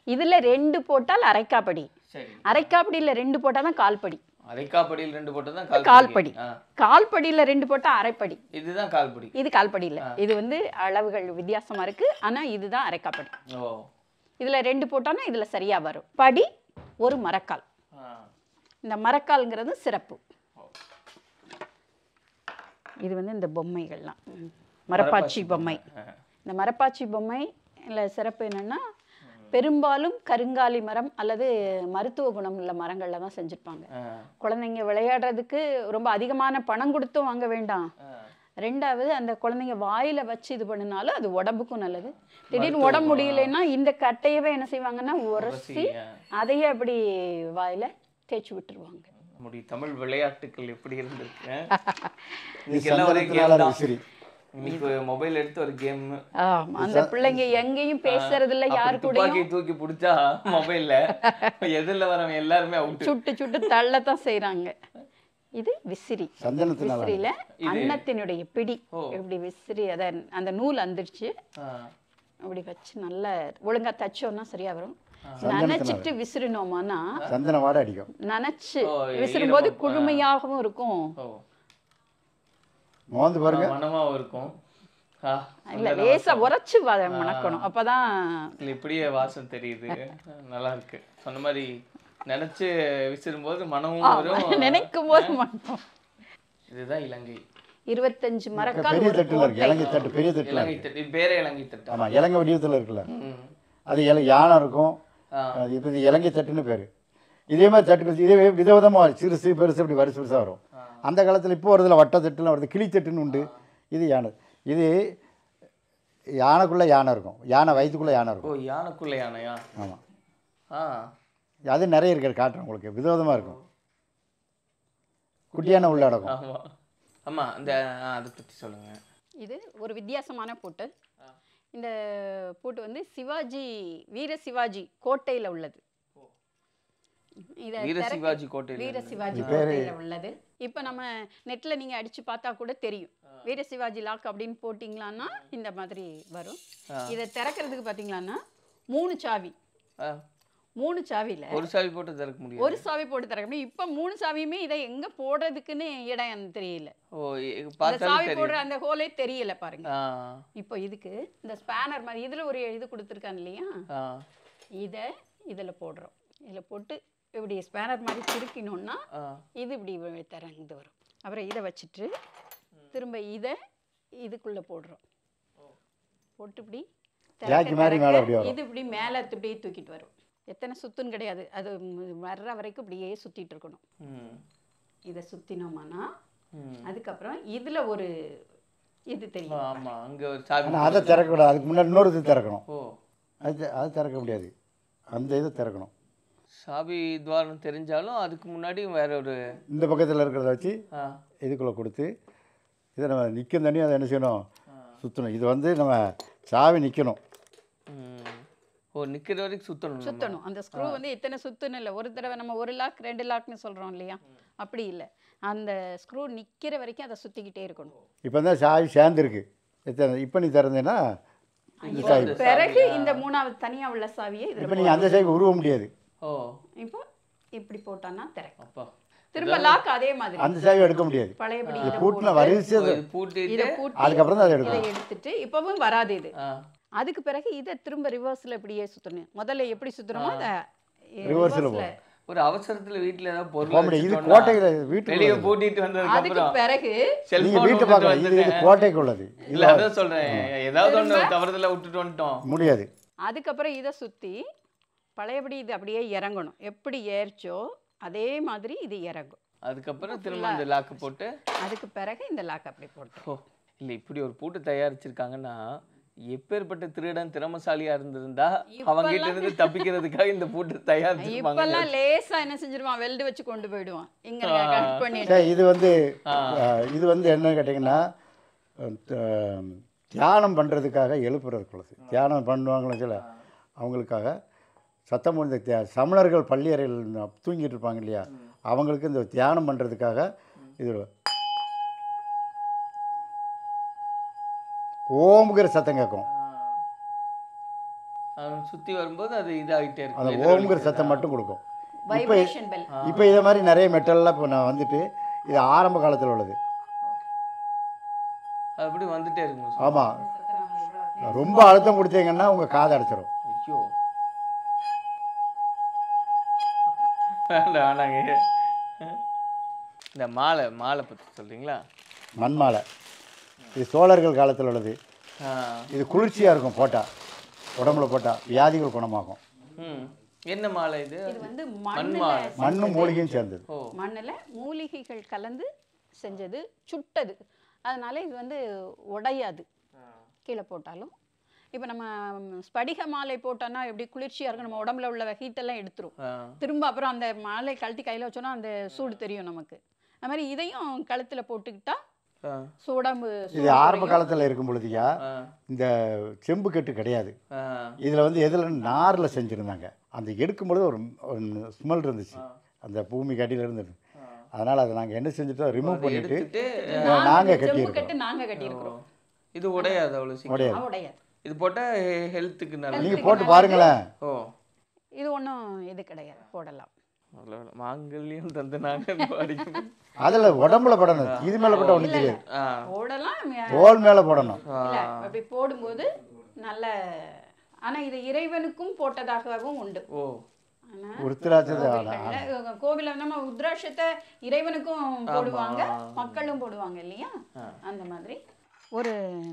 இதில் ரெண்டு போட்டால் அரைக்காப்படி சரி அரைக்காப்படியில் ரெண்டு போட்டால் தான் கால்படி அரைக்காப்படியில் ரெண்டு போட்டது தான் கால்படி ஆ கால்படியில் ரெண்டு போட்டால் அரைப்படி இதுதான் கால்படி இது கால்படி இல்லை இது வந்து அளவுகள் வித்தியாசமா இருக்கு ஆனா இதுதான் அரைக்காப்படி ஓ இதுல ரெண்டு போட்டோன்னா இதுல சரியா வரும் படி ஒரு மரக்கால் ஆ இந்த மரக்கால்ங்கிறது சிறப்பு இது வந்து இந்த பொம்மைகள்லாம் ம். மரப்பாச்சி பொம்மை இந்த மரப்பாச்சி பொம்மை இல்லை சிறப்பு என்னன்னா பெரும்பாலும் கருங்காலி மரம் அல்லது மருத்துவ குணம் உள்ள மரங்களில் தான் செஞ்சுருப்பாங்க ஆ, குழந்தைங்க விளையாடுறதுக்கு ரொம்ப அதிகமான பணம் கொடுத்தும் வாங்க வேண்டாம் ஆ. ரெண்டாவது அந்த குழந்தைங்க வாயில வச்சு இது பண்ணினாலும் அது உடம்புக்கும் நல்லது திடீர்னு உடம்பு முடியலைன்னா இந்த கட்டையவே என்ன செய்வாங்கன்னா உரசி ஆ. அதையே அப்படி வாயில தேய்ச்சி விட்டுருவாங்க முடி தமிழ் விளையாட்டுகள் எப்படி இருந்திருக்கு இது இன்னைக்கு எல்லாம் ஒரே சந்தனத்தினால கேம் அது தான் விசிறி இன்னைக்கு மொபைல் எடுத்து ஒரு கேம் ஆமா, அந்த பிள்ளைங்க எங்கேயும் பேசுறது இல்ல யாரு துப்பாக்கி கூடயும் தூக்கி பிடிச்சா மொபைல்ல எதிரில் வரவங்க எல்லாருமே அவுட் சுட்டு சுட்டு தள்ளத்தான் செய்றாங்க இது விசிறி சந்தனத்தினால விசிறியில அன்னத்தினுடைய பிடி ஓ. இப்படி விசிறி அத அந்த நூல் அந்திரிச்சு அப்படி வச்சு நல்லா ஒழுங்கா தச்சோம்னா சரியா வரும் நனைச்சிட்டு விசிறினோமானா சந்தன வாடை அடிக்கும் நனைச்சு ஓ, விசிறும்போது ஈரமா- குழுமையாகவும் இருக்கும் ஓ மோந்து பாருங்க மனமாவும் இருக்கும் ஆ, இல்ல நல்ல லேசா வாசம். உரைச்சு வ- மணக்கணும் அப்பதான் இல்ல, இப்படியே வாசம் தெரியுது நல்லா இருக்கு சொன்ன மாதிரி நினைச்சு விசிறும்போது மனமும் வரும் நினைக்கும் போது மட்டும் இதுதான் இலங்கை இருபத்தஞ்சு மரக்கால் பெரிய ஒரு தட்டுல இருக்கு கோட்டை. இலங்கை தட்டு பெரிய தட்டுல இலங்கை இருக்கு தட்டு இது பேரே இலங்கை தட்டா ஆமா இலங்கை வடிவத்தில் இருக்குல்ல ம். அது இல யானை இருக்கும் ஆ. அது இப்போ இது இலங்கை தட்டுன்னு பேர் இதே மாதிரி தட்டுகள் இதே விதவிதமாக வரும் சிறுசு பெருசு இப்படி வரிசை பெருசாக வரும் அந்த காலத்தில் இப்போ வருதுல வட்ட தட்டுலாம் வருது கிளி தட்டுன்னு உண்டு இது யானை இது யானைக்குள்ளே யானை இருக்கும் யானை வயிற்றுக்குள்ளே யானை ஓ இருக்கும் யானைக்குள்ள யானையா ஆமாம் ஆ அது நிறைய இருக்கிற காட்டுறேன் உங்களுக்கு விதவிதமாக இருக்கும் குட்டியான உள்ள அடக்கும் ஆமா ஆமா அந்த ஆ, அதை பத்தி சொல்லுங்க இது ஒரு வித்தியாசமான பூட்டு இந்த பூட்டு வந்து சிவாஜி வீர சிவாஜி கோட்டையில உள்ளது இத வீர திறக்க- சிவாஜி கோட்டையில வீர இருந்து. சிவாஜி கோட்டையில உள்ளது இப்போ நம்ம நெட்ல நீங்க அடிச்சு பார்த்தா கூட தெரியும் வீர சிவாஜி லாக் அப்படின்னு போட்டிங்களான்னா இந்த மாதிரி வரும் இதை திறக்கிறதுக்கு பார்த்தீங்களான்னா மூணு சாவி ஆ, மூணு சாவியில ஒரு சாவி போட்டு திறக்க முடியும் ஒரு சாவி போட்டு திறக்க முடியும் இப்போ மூணு சாவியுமே இதை எங்க போடுறதுக்குன்னு இடம் எனக்கு தெரியல ஓ இ- இந்த பார்த்தாலே சாவி போடுற தெரியும் அந்த ஹோலே தெரியல பாருங்க ஆ இப்போ இதுக்கு இந்த ஸ்பேனர் மாதிரி இதுல ஒரு இது கொடுத்துருக்காங்க இல்லையா ஆ இதை இதுல போடுறோம் இதுல போட்டு இப்படி ஸ்பேனர் மாதிரி திருக்கினோம்னா ஆ இது இப்படி வி- திறந்து வரும் அப்புறம் இதை வச்சுட்டு திரும்ப இதை இதுக்குள்ள போடுறோம் போட்டு இப்படி திறக்க ஜாக்கி மாதிரி மேல திறக்க அப்படி வரும். இது இப்படி மேலே இப்படியே தூக்கிட்டு வரும் எத்தனை சுத்துன்னு கிடையாது அது ம், வர்ற வரைக்கும் இப்படியே சுத்திட்டு இருக்கணும் ம் இதை சுத்தினோமானா ம் அதுக்கப்புறம் இதுல ஒரு இது தெரியும் ஆமா அங்க ஒரு சாவி ஆனால் அதை திறக்கக்கூடாது அதுக்கு முன்னாடி இன்னொரு இது திறக்கணும் ஓ அது அது திறக்க முடியாது அந்த இதை திறக்கணும் சாவி துவாரம் தெரிஞ்சாலும் அதுக்கு முன்னாடி வேற ஒரு இந்த பக்கத்தில் இருக்கிறத வச்சு ஆ இதுக்குள்ளே கொடுத்து இதை நம்ம நிற்கும் தண்ணி அதை என்ன செய்யணும் சுற்றணும் இது வந்து நம்ம சாவி நிற்கணும் ம். ஓ நிக்கிற வரைக்கும் சுத்தணும் நம்ம. சுத்தணும் அந்த ஸ்க்ரூ வந்து எத்தனை சுத்தணும் இல்லை ஒரு தடவை நம்ம ஒரு லாக் ரெண்டு லாக்னு சொல்றோம் இல்லையா அப்படி இல்லை அந்த ஸ்க்ரூ நிக்கிற வரைக்கும் அதை சுத்திக்கிட்டே இருக்கணும் இப்போ தான் சாவி சேர்ந்துருக்கு எத்தனை இப்போ நீ திறந்தேன்னா இந்த சாவி பிறகு இந்த மூணாவது தனியா உள்ள சாவியை இப்போ இதுல நீங்கள் அந்த சாவி உருவ முடியாது ஓ இப்போ இப்படி போட்டான்னா திறக்கும் அப்பா திரும்ப லாக் அதே மாதிரி அந்த சாவி எடுக்க முடியாது பழையபடி இது இதை பூட்டின போட்டு, வரிசை ஓ, இது பூட்டிட்டு இதை பூட்டி அதுக்கப்புறம் தான் அதை இதை எடுக்கணும் எடுத்துட்டு இப்பவும் வராது இது ஆ அதுக்கு பிறகு இதை திரும்ப ரிவர்ஸ்ல இப்படியே சுத்தணும் முதல்ல எப்படி சுத்துறோமோ அதை Reverse ல reverse ல. போகும். ஒரு அவசரத்துல வீட்டுல ஏதாவது போக பொருள் முடியாது இது வச்சுட்டோம்னா, கோட்டையில் வீட்டுக்கு வெளிய உள்ளது. பூட்டிட்டு வந்ததுக்கு அதுக்கு அப்புறம் பிறகு நீங்கள் செல்போன் வீட்டை விட்டுட்டு பார்க்கலாம் இது இது வந்துட்டேன் கோட்டைக்கு உள்ளது இல்ல இல்லை அதான் சொல்றேன் ஏதாவது ஒண்ணு தவறுதல விட்டுட்டு வந்துட்டோம் முடியாது அதுக்கப்புறம் இதை சுற்றி பழையபடி இது அப்படியே இறங்கணும் எப்படி ஏறிச்சோ அதே மாதிரி இது இறங்கும் அதுக்கப்புறம் திரும்ப அந்த லாக்கு போட்டு அதுக்கு பிறகு இந்த லாக் அப்படி போட்டு ஓ இல்ல இப்படி ஒரு பூட்டு தயாரிச்சிருக்காங்கன்னா எப்பேற்பட்ட திருடன் திறமசாலியா இருந்திருந்தா அவங்க கிட்ட இருந்து தப்பிக்கிறதுக்காக இந்த பூட்டு தயாரிச்சிருப்பாங்க இப்பெல்லாம் லேசா என்ன செஞ்சிருவான் வெல்டு வச்சு கொண்டு போயிடுவான் இங்க கட் பண்ணிட்டு சரி இது வந்து அஹ், இது வந்து என்ன கேட்டிங்கன்னா அஹ், த- தியானம் பண்ணுறதுக்காக எழுப்புறதுக்குள்ளது தியானம் பண்ணுவாங்களே சில அவங்களுக்காக சத்தம் இந்த தியா சமணர்கள் பள்ளியறையில் தூங்கிட்டு இருப்பாங்க இல்லையா அவங்களுக்கு இந்த தியானம் பண்ணுறதுக்காக இது ஓம்ங்கிற சத்தம் கேட்கும் அவன் சுத்தி வரும்போது அது இதாகிட்டே அந்த இருக்கும் ஓம்ங்கிற சத்தம் மட்டும் கொடுக்கும் இப்போ வைப்ரேஷன் பெல் இப்போ இதை மாதிரி நிறைய மெட்டல்லாம் இப்போ நான் வந்துட்டு இது ஆரம்ப காலத்தில் உள்ளது அது அப்படி வந்துட்டே இருக்கும் சார். ஆமாம் ரொம்ப அழுத்தம் கொடுத்தீங்கன்னா உங்கள் காதை அடைச்சிரும் ஐயோ வேண்டாம் வேணாங்க இந்த மாலை மாலை பற்றி சொல்றீங்களா மண் மாலை இது சோழர்கள் காலத்தில் உள்ளது ஆ இது குளிர்ச்சியாக இருக்கும் போட்டால் உடம்புல போட்டால் வியாதிகள் குணமாகும் ம் என்ன மாலை இது இது வந்து மண் மண்ணில் மாலை மண்ணும் மூலிகையும் சேர்ந்தது ஓ மண்ணில் மூலிகைகள் கலந்து செஞ்சது சுட்டது அதனால இது வந்து உடையாது கீழே போட்டாலும் இப்போ நம்ம ம், ஸ்படிக மாலை போட்டோன்னா எப்படி குளிர்ச்சியாக இருக்கும் நம்ம உடம்புல உள்ள ஹீட்டெல்லாம் எடுத்துரும் ஆ திரும்ப அப்புறம் அந்த மாலை கழட்டி கையில் வச்சோன்னா அந்த சூடு தெரியும் நமக்கு அது மாதிரி இதையும் கழுத்தில் போட்டுக்கிட்டா ஆ சூடம்பு இது ஆரம்ப காலத்தில் இருக்கும் பொழுதுயா ஆ இந்த செம்பு கட்டு கிடையாது ஆ இதில் வந்து எதில் நாரில் செஞ்சுருந்தாங்க அந்த எடுக்கும் பொழுது ஒரு ஒரு ஸ்மெல் இருந்துச்சு அந்த பூமி கட்டியில் இருந்தது அதனால் அதை நாங்கள் என்ன செஞ்சுட்டோம் ரிமூவ் பண்ணிவிட்டு எடுத்துட்டு நாங்கள் செம்பு கட்டியிருக்கோம் கட்டு நாங்கள் கட்டியிருக்கிறோம் இது உடையாது அவ்வளோ சீக்கிரம் உடையாது உடையாது இது போட்டால் ஹெல்த்துக்கு நல்லது நீங்கள் போட்டு பாருங்களேன் ஓ இது ஒன்றும் இது கிடையாது போடலாம் அவ்வளோ மாங்கல்யம் தந்து நாங்கள் பாடிக்கணும் அதில் உடம்புல போடணும் இது மேலே போட்டால் ஒன்றும் தெரியாது ஆ போடலாம் தோல் மேலே போடணும் இல்ல, அப்படி போடும்போது நல்ல ஆனா இது இறைவனுக்கும் போட்டதாகவும் உண்டு ஓ ஆனா உருத்திராட்சத்தை கோவில்ல, கோவில்ல நம்ம உத்ராட்சத்தை இறைவனுக்கும் போடுவாங்க மக்களும் போடுவாங்க இல்லையா அந்த மாதிரி ஒரு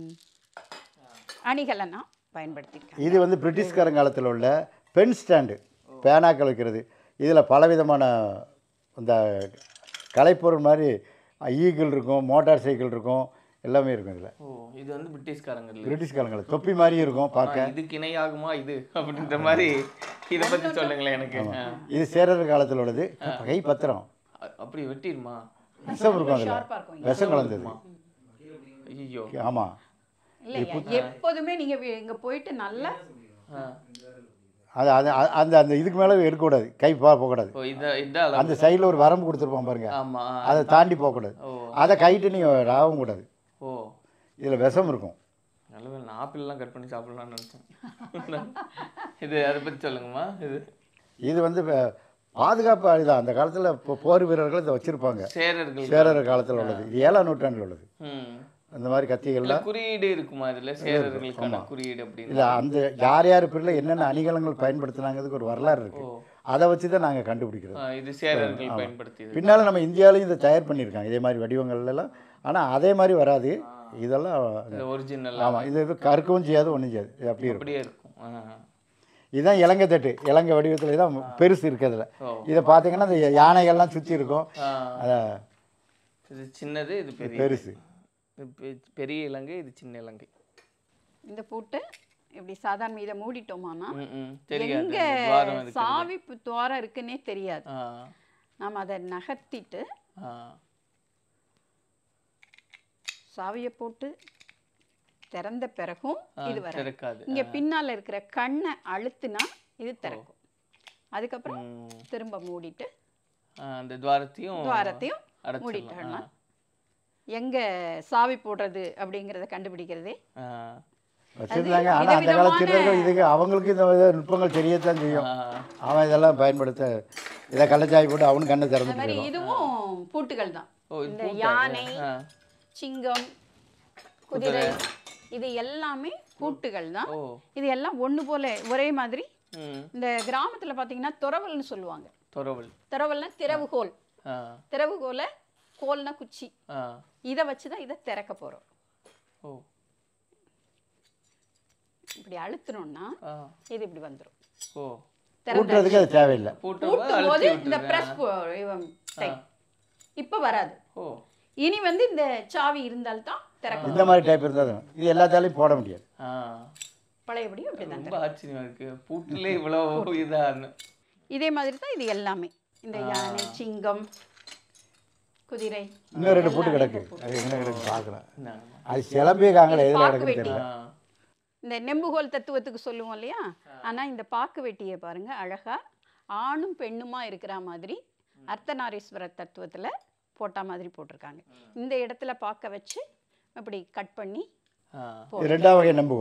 அணிகளை நான் பயன்படுத்தியிருக்கேன் இது வந்து பிரிட்டிஷ்காரங்க காலத்தில் உள்ள பென் ஸ்டாண்டு பேனாக்கள் வைக்கிறது இதில் பலவிதமான இந்த கலைப்பொருள் மாதிரி ஈகிள் இருக்கும் மோட்டார் சைக்கிள் இருக்கும் எல்லாமே இருக்கும் இதில் ஓ இது வந்து பிரிட்டிஷ்காரங்க பிரிட்டிஷ்காரங்க தொப்பி மாதிரியும் இருக்கும் பார்க்க இதுக்கு இணையாகுமா இது அப்படின்ற மாதிரி இதை பத்தி சொல்லுங்களேன் எனக்கு ஆ. இது சேரர் காலத்தில் உள்ளது கை பத்திரம் அ- அப்படி வெட்டிடுமா விஷம் இருக்கும் அதில் ஷார்ப்பா இருக்கும் விஷம் கலந்தது ஐயோ ஆமாம் இல்லையா எப்போதுமே நீங்க வி- இங்க போயிட்டு நல்லா அது அது அ- அந்த அந்த இதுக்கு மேலே எடுக்கக்கூடாது கை போ போகக்கூடாது ஓ இத இதான் அளவு. அந்த சைடில் ஒரு வரம்பு கொடுத்துருப்பான் பாருங்க ஆமா அதை தாண்டி போகக்கூடாது ஓ அதை கைட்டு நீங்கள் ராகவும் கூடாது ஓ இதில் விஷம் இருக்கும் நல்ல வேளை நான் ஆப்பிள்லாம் கட் பண்ணி சாப்பிடலாம்னு நினைச்சேன் இது அதை பத்தி சொல்லுங்கம்மா இது இது வந்து வ- பாதுகாப்பு இதுதான் அந்த காலத்தில் இப்போ போர் வீரர்கள் இதை வச்சுருப்பாங்க சேரர்கள் சேரர் காலத்தில் உள்ளது இது ஏழாம் நூற்றாண்டில் உள்ளது ம் அந்த மாதிரி இல்ல கத்திகள்லாம் குறியீடு இருக்குமா இதுல சேரர்களுக்கான குறியீடு அப்படின்னு இல்லை அந்த யார் யார் பேரில் என்னென்ன அணிகலங்கள் பயன்படுத்தினாங்கிறதுக்கு ஒரு வரலாறு இருக்குது அதை வச்சு தான் நாங்கள் கண்டுபிடிக்கிறது ஆ, இது சேரர்கள் பயன்படுத்தியது பின்னால் நம்ம இந்தியாவிலையும் இதை தயார் பண்ணியிருக்காங்க இதே மாதிரி வடிவங்கள் எல்லாம் ஆனால் அதே மாதிரி வராது இதெல்லாம் இது ஒரிஜினல் ஆமாம் இது இது கறுக்கவும் செய்யாது ஒன்றும் செய்யாது இது அப்படியே இருக்கும் அப்படியே இருக்கும் ஆ. இதுதான் இலங்கை தட்டு இலங்கை வடிவத்தில் தான் பெருசு இருக்கிறதுல ஓ. இதை பார்த்தீங்கன்னா இந்த யானைகள்லாம் சுற்றி இருக்கும் ஆ. அதை இது சின்னது இது பெரிய பெருசு இது பெ- பெரிய இலங்கை இது சின்ன இலங்கை இந்த பூட்டு இப்படி சாதாரண இதை மூடிட்டோமானா ம், ம். தெரியாது எங்க அந்த துவாரம் இருக்கு சாவி பு- துவாரம் இருக்குன்னே தெரியாது ஆ நாம் அதை நகர்த்திட்டு ஆ சாவியை போட்டு திறந்த பிறகும் ஆ, இது வர திறக்காது இங்க பின்னால இருக்கிற கண்ணை அழுத்துனா இது திறக்கும் அதுக்கப்புறம் ம். திரும்ப மூடிட்டு ஆ, அந்த துவாரத்தையும் துவாரத்தையும் அடைச்சிடலாம். மூடிட்டோம்னா எங்க சாவி போடுறது அப்படிங்கிறத கண்டுபிடிக்கிறதே ஆ. வச்சுருந்தாங்க ஆனால் அந்த கால சின்னர்கள் இதுக்கு அவங்களுக்கு இந்த வித நுட்பங்கள் தெரியத்தான் செய்யும் ஆ. அவன் இதெல்லாம் பயன்படுத்த இதை கள்ளச்சாய் போட்டு அவனும் கண்ணை அது திறந்துட்டு மாதிரி போயிடுவான் இதுவும் பூட்டுகள் தான் ஓ இது இந்த பூட்டா இது? யானை ஆ. சிங்கம் குதிரை இது எல்லாமே பூட்டுகள் தான் ஓ இது எல்லாம் ஒண்ணு போல ஒரே மாதிரி ம் இந்த கிராமத்துல பாத்தீங்கன்னா துறவல்னு சொல்லுவாங்க துறவல் துறவல்னா திறவுகோல் ஆ திறவுகோலை கோல்னா குச்சி ஆ இதை வச்சு தான் இதை திறக்க போறோம் ஓ இப்படி அழுத்தணும்னா ஆ இது இப்படி வந்துடும் ஓ கூட்டுறதுக்கு அது தேவையில்லை பூட்டும்போது பூட்டும் போது அழுத்தி இந்த விட்டுறேன் பிரஸ் இப்போ வராது ஓ இனி வந்து இந்த சாவி இருந்தால்தான் திறக்க இந்த மாதிரி டைப் இருந்தால் தான் இது எல்லாத்தாலையும் போட முடியாது ஆ பழையபடியும் அப்படி தான் ரொம்ப ஆச்சரியமா இருக்கு பூட்டுல இவ்வளவு இதான்னு இதே மாதிரி தான் இது எல்லாமே இந்த யானை சிங்கம் குதிரை இன்னும் ரெண்டு பூட்டு கிடக்கு அது என்ன கிடக்கு பார்க்கலாம் இந்தாங்கம்மா. அது சிலம்பே காங்கல எதில் பாக்கு கிடக்குன்னு வெட்டி. தெரியல ஆ இந்த நெம்புகோல் தத்துவத்துக்கு சொல்லுவோம் இல்லையா ஆனா இந்த பாக்கு வெட்டியை பாருங்க அழகா ஆணும் பெண்ணுமா இருக்கிற மாதிரி அர்த்தநாரீஸ்வரர் தத்துவத்துல போட்டா மாதிரி போட்டிருக்காங்க இந்த இடத்துல பாக்க வச்சு இப்படி கட் பண்ணி ஆ இது ரெண்டாம் வகை நம்புகோல்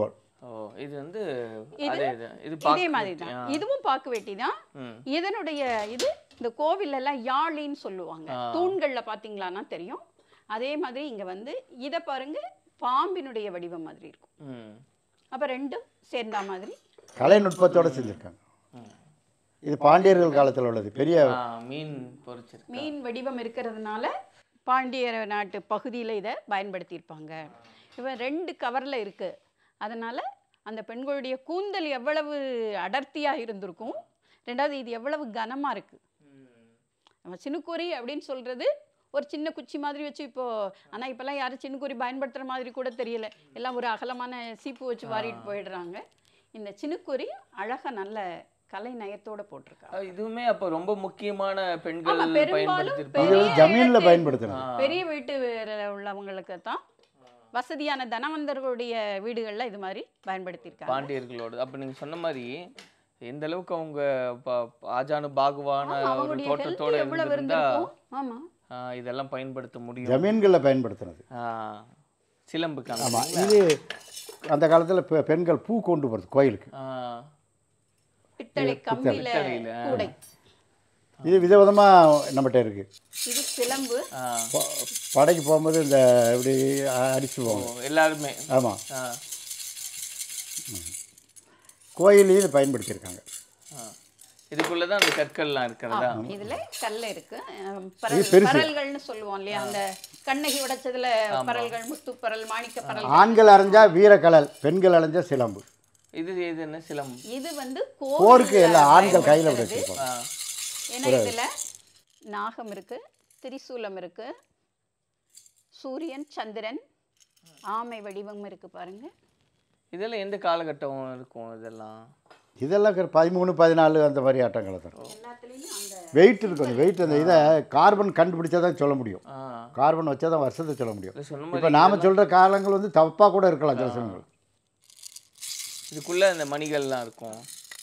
ஓ இது வந்து இது- அதே இது இது இதே பாக்கு மாதிரி வெட்டி. தான் ஆ. இதுவும் பாக்கு வெட்டி தான் ம். இதனுடைய இது இந்த கோவில்ல எல்லாம் யாழின்னு சொல்லுவாங்க ஆ. தூண்கள்ல பாத்தீங்களான்னா தெரியும் அதே மாதிரி இங்க வந்து இத பாருங்க பாம்பினுடைய வடிவம் மாதிரி இருக்கும் ம் அப்ப ரெண்டும் சேர்ந்தா மாதிரி கலைநுட்பத்தோட செஞ்சுருக்காங்க இது பாண்டியர்கள் காலத்தில் உள்ளது பெரிய ஆ, மீன் பொரிச்சிருக்கு மீன் வடிவம் இருக்கிறதுனால பாண்டிய நாட்டு பகுதியில் இதை பயன்படுத்தியிருப்பாங்க இவன் ரெண்டு கவரில் இருக்கு அதனால அந்த பெண்களுடைய கூந்தல் எவ்வளவு அடர்த்தியாக இருந்திருக்கும் ரெண்டாவது இது எவ்வளவு கனமாக இருக்கு நம்ம சின்னுக்குறி அப்படின்னு சொல்றது ஒரு சின்ன குச்சி மாதிரி வச்சு இப்போ ஆனால் இப்போல்லாம் யாரும் சின்னுக்குறி பயன்படுத்துகிற மாதிரி கூட தெரியல எல்லாம் ஒரு அகலமான சீப்பு வச்சு வாரிட்டு போயிடுறாங்க இந்த சின்னுக்குறி அழகா நல்ல கலை நயத்தோட போட்டிருக்காங்க ஆ, இதுவுமே அப்ப ரொம்ப முக்கியமான பெண்கள் ஆமா, பெரும்பாலும் இது பயன்படுத்தியிருப்பாங்க பெரிய ஜமீனில் இடத்தில் பயன்படுத்தினது பெரிய வீட்டு உள்ளவங்களுக்கு தான் வசதியான தனவந்தர்களுடைய வீடுகளில் இது மாதிரி பயன்படுத்தியிருக்காங்க பாண்டியர்களோட அப்ப நீங்க சொன்ன மாதிரி எந்த அளவுக்கு அவங்க ப- ஆஜானு பாகுவான ஆமா, ஒரு அவங்களுடைய ஹெல்த் தோற்றத்தோட எவ்வளவு இருந்திருந்தா இருந்திருக்கும் ஆமா ஆ, இதெல்லாம் பயன்படுத்த முடியும் ஜமீன்களில் பயன்படுத்தினது ஆ, சிலம்பு ஆமாம் காமிக்கிறீங்களா? இது அந்த காலத்தில் பெண்கள் பூ கொண்டு போகிறது கோயிலுக்கு ஆ, பித்தளை கம்பியில பித்தளையில. கூடை இது விதவிதமாக நம்மகிட்ட இருக்குது இது சிலம்பு ஆ. படைக்கு போகும்போது இந்த இப்படி அடிச்சு ஓ, போவாங்க எல்லாருமே ஆமாம் ஆ, கோயிலையும் இதை பயன்படுத்தியிருக்காங்க ஆ. இதுக்குள்ளதான் அந்த கற்கள்லாம் இருக்கிறதா ஆமா, இதுல கல் இருக்கு அஹ், இது பரல் பெருசு. பரல்கள்னு சொல்லுவோம் இல்லையா அந்த கண்ணகி உடைச்சதுல பரல்கள் முத்து பரல் மாணிக்க பரல் ஆண்கள் அரைஞ்சா வீரக்கலல் பெண்கள் அரைஞ்சா சிலம்பு இது இது என்ன சிலம்பு இது வந்து போருக்கு கோவில்ல எல்லாம் ஆண்கள் கையில் அப்படி பயன்படுத்துறது. வச்சுருப்பாங்க ஆ, ஏன்னா இதுல நாகம் இருக்கு திரிசூலம் இருக்கு சூரியன் சந்திரன் ஆமை வடிவம் இருக்கு பாருங்க இதெல்லாம் எந்த காலகட்டம் இருக்கும் இதெல்லாம் இதெல்லாம் ஒரு பதிமூணு பதினாலு அந்த மாதிரி ஆட்டங்களை தரும் எல்லாத்துலயும் அந்த வெயிட் இருக்கும் வெயிட் அந்த இதை கார்பன் கண்டுபிடிச்சா தான் சொல்ல முடியும் ஆ, கார்பன் வச்சா தான் வருஷத்தை சொல்ல முடியும் இது சொன்ன இப்போ மாதிரி நாம சொல்கிற காலங்கள் வந்து தப்பாக கூட இருக்கலாம் சில சமயங்கள் இதுக்குள்ள இந்த மணிகள்லாம் இருக்கும்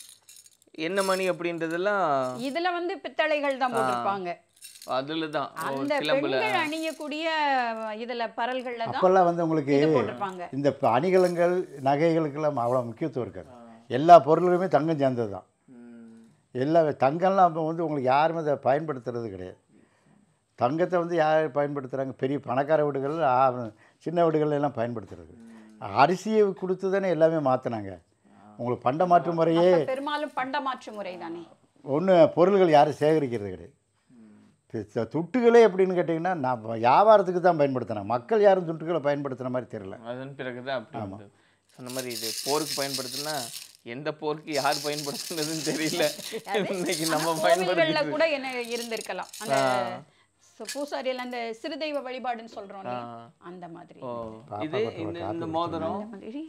என்ன மணி அப்படின்றதெல்லாம் இதுல வந்து பித்தளைகள் தான் போட்டிருப்பாங்க அதுல தான் அந்த சிலம்புல பெண்கள் அணியக்கூடிய இதுல பரல்கள்ல தான் அப்போல்லாம் வந்து உங்களுக்கு இது போட்டிருப்பாங்க இந்த ப- அணிகலன்கள் நகைகளுக்கெல்லாம் அவ்வளோ முக்கியத்துவம் இருக்காது எல்லா பொருளுமே தங்கம் சேர்ந்தது தான் ம், எல்லா தங்கம்லாம் அப்போ வந்து உங்களுக்கு யாருமே அதை பயன்படுத்துறது கிடையாது தங்கத்தை வந்து யார் பயன்படுத்துகிறாங்க பெரிய பணக்கார வீடுகள் ஆ- சின்ன வீடுகள் எல்லாம் பயன்படுத்துறது அரிசியை கொடுத்து தானே எல்லாமே மாற்றினாங்க உங்களுக்கு பண்ட மாற்று முறையே அப்ப பெரும்பாலும் பண்டமாற்று முறை தானே ஒன்று பொருள்கள் யாரும் சேகரிக்கிறது கிடையாது தி- த- துட்டுகளே எப்படின்னு கேட்டிங்கன்னா நான் வியாபாரத்துக்கு தான் பயன்படுத்தினேன் மக்கள் யாரும் துட்டுகளை பயன்படுத்துன மாதிரி தெரியல அதன் பிறகுதான் அப்படி வந்து சொன்ன மாதிரி இது போருக்கு பயன்படுத்தினா எந்த போருக்கு யார் பயன்படுத்துனதுன்னு தெரியல இன்னைக்கு நம்ம ஆனா கோவில்கள்ல பயன்படுத்தி கூட என்ன இருந்திருக்கலாம் அந்த சு- பூசாரியில அந்த சிறுதெய்வ வழிபாடுன்னு சொல்றோம் இல்லையா? அந்த மாதிரி ஓ இது இந்த இந்த மோதிரம் அந்த மாதிரி